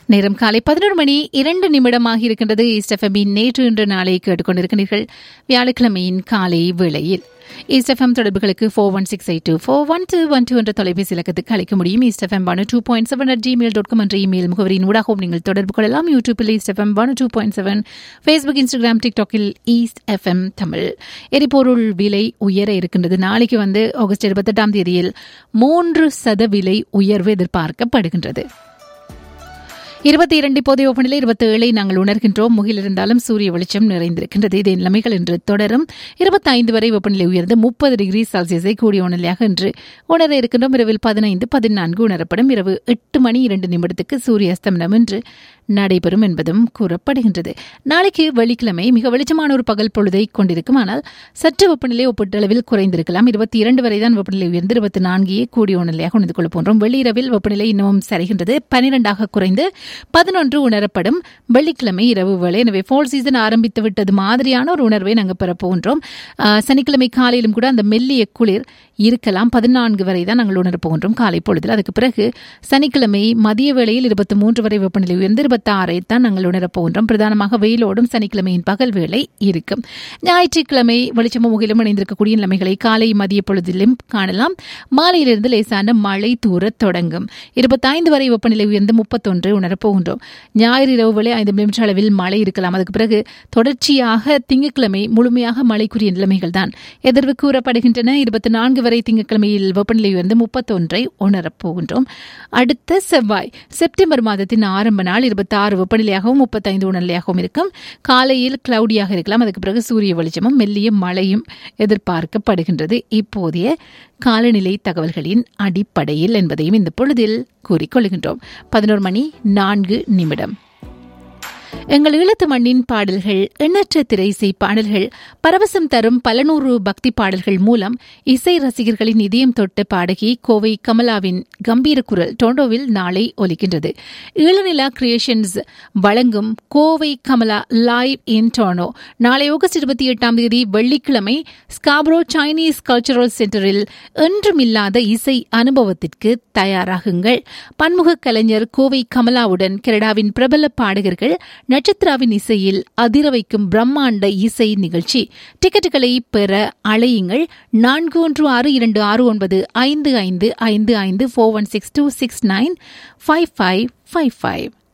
நேரம் காலை பதினோரு மணி இரண்டு நிமிடமாக இருக்கின்றது ஈஸ்டெஃபமின் நேற்று இன்று நாளை கேட்டுக்கொண்டிருக்கிறீர்கள் வியாழக்கிழமையின் காலை வேளையில் ஈஸ்டெஃபம் தொடர்புகளுக்கு four one six eight two four one two one two என்ற தொலைபேசி இலக்கத்துக்கு அழைக்க முடியும் East FM one two point seven at Gmail dot com என்ற இமெயில் முகவரியின் ஊடாகவும் நீங்கள் தொடர்பு கொள்ளலாம் யூடியூப்பில் East FM one two point seven Facebook Instagram டிக்டாக்கில் ஈஸ்ட் எஃப்எம் தமிழ் எரிபொருள் விலை உயர இருக்கின்றது நாளைக்கு வந்து ஆகஸ்ட் இருபத்தெட்டாம் தேதியில் மூன்று சத விலை உயர்வு எதிர்பார்க்கப்படுகின்றது இருபத்தி இரண்டு இப்போதைய வெப்பநிலை இருபத்தி ஏழை நாங்கள் உணர்கின்றோம் முகில் இருந்தாலும் சூரிய வெளிச்சம் நிறைந்திருக்கின்றது இதே நிலைமைகள் இன்று தொடரும் இருபத்தி ஐந்து வரை வெப்பநிலை உயர்ந்து முப்பது டிகிரி செல்சியஸை கூடிய உணர்நிலையாக இன்று உணர இருக்கின்றோம் இரவில் பதினைந்து பதினான்கு உணரப்படும் இரவு எட்டு மணி இரண்டு நிமிடத்துக்கு சூரிய அஸ்தமனம் இன்று நடைபெறும் என்பதும் கூறப்படுகின்றது நாளைக்கு வெள்ளிக்கிழமை மிக வெளிச்சமான ஒரு பகல் பொழுதை கொண்டிருக்கும் ஆனால் சற்று வெப்பநிலை ஒப்பீட்டளவில் குறைந்திருக்கலாம் இருபத்தி இரண்டு வரை தான் வெப்பநிலை உயர்ந்து இருபத்தி நான்கையே கூடிய உணர்நிலையாக உணர்ந்து கொள்ள போன்றோம் வெள்ளிரவில் வெப்பநிலை இன்னமும் சரிகின்றது பனிரெண்டாக குறைந்து பதினொன்று உணரப்படும் வெள்ளிக்கிழமை இரவு வேளை எனவே ஃபோல் சீசன் ஆரம்பித்து விட்டது மாதிரியான ஒரு உணர்வை நாங்கள் பெறப்போகின்றோம் ஆஹ், சனிக்கிழமை காலையிலும் கூட அந்த மெல்லிய குளிர் இருக்கலாம் பதினான்கு வரை தான் நாங்கள் உணரப் போகின்றோம் காலை பொழுதில் அதுக்கு பிறகு சனிக்கிழமை மதிய வேளையில் இருபத்தி மூன்று வரை வெப்பநிலை உயர்ந்து இருபத்தி ஆறை தான் நாங்கள் உணரப் போகின்றோம் பிரதானமாக வெயிலோடும் சனிக்கிழமையின் பகல் வேளை இருக்கும் ஞாயிற்றுக்கிழமை வெளிச்சமும் முகிலும் இணைந்திருக்கக்கூடிய நிலைமைகளை காலை மதிய பொழுதிலும் காணலாம் மாலையிலிருந்து லேசான மழை தூரத் தொடங்கும் இருபத்தைந்து வரை வெப்பநிலை உயர்ந்து முப்பத்தொன்று உணரப் போகின்றோம் ஞாயிறு இரவு வேளை ஐந்து நிமிஷ அளவில் மழை இருக்கலாம் அதுக்கு பிறகு தொடர்ச்சியாக திங்கட்கிழமை முழுமையாக மழைக்குரிய நிலைமைகள் தான் எதிர்வு கூறப்படுகின்றன இருபத்தி நான்கு வரை திங்கட்கிழமையில் வெப்பநிலை உயர்ந்து முப்பத்தொன்றை உணரப் போகின்றோம் அடுத்த செவ்வாய் செப்டம்பர் மாதத்தின் ஆரம்ப நாள் இருபத்தி ஆறு வெப்பநிலையாகவும் முப்பத்தைந்து உணர்நிலையாகவும் இருக்கும் காலையில் கிளவுடியாக இருக்கலாம் அதுக்கு பிறகு சூரிய வெளிச்சமும் மெல்லிய மழையும் எதிர்பார்க்கப்படுகின்றது இப்போதைய காலநிலை தகவல்களின் அடிப்படையில் என்பதையும் இந்த பொழுதில் கூறிக்கொள்கின்றோம் பதினோரு மணி நான்கு நிமிடம் எங்கள் ஈழத்து மண்ணின் பாடல்கள் எண்ணற்ற திரைசை பாடல்கள் பரவசம் தரும் பல நூறு பக்தி பாடல்கள் மூலம் இசை ரசிகர்களின் இதயம் தொட்ட பாடகி கோவை கமலாவின் கம்பீர குரல் டொரண்டோவில் நாளை ஒலிக்கின்றது ஈழநிலா கிரியேஷன்ஸ் வழங்கும் Kovai Kamala live in Toronto நாளை ஆகஸ்ட் இருபத்தி எட்டாம் தேதி வெள்ளிக்கிழமை ஸ்காப்ரோ சைனீஸ் கல்ச்சரல் சென்டரில் என்றுமில்லாத இசை அனுபவத்திற்கு தயாராகுங்கள் பன்முக கலைஞர் கோவை கமலாவுடன் கனடாவின் பிரபல பாடகர்கள் நட்சத்திராவின் இசையில் அதிர வைக்கும் பிரம்மாண்ட இசை நிகழ்ச்சி டிக்கெட்டுகளை பெற அழையுங்கள் நான்கு ஒன்று ஆறு இரண்டு ஆறு ஒன்பது ஐந்து ஐந்து ஐந்து ஐந்து four one six two six nine five five five five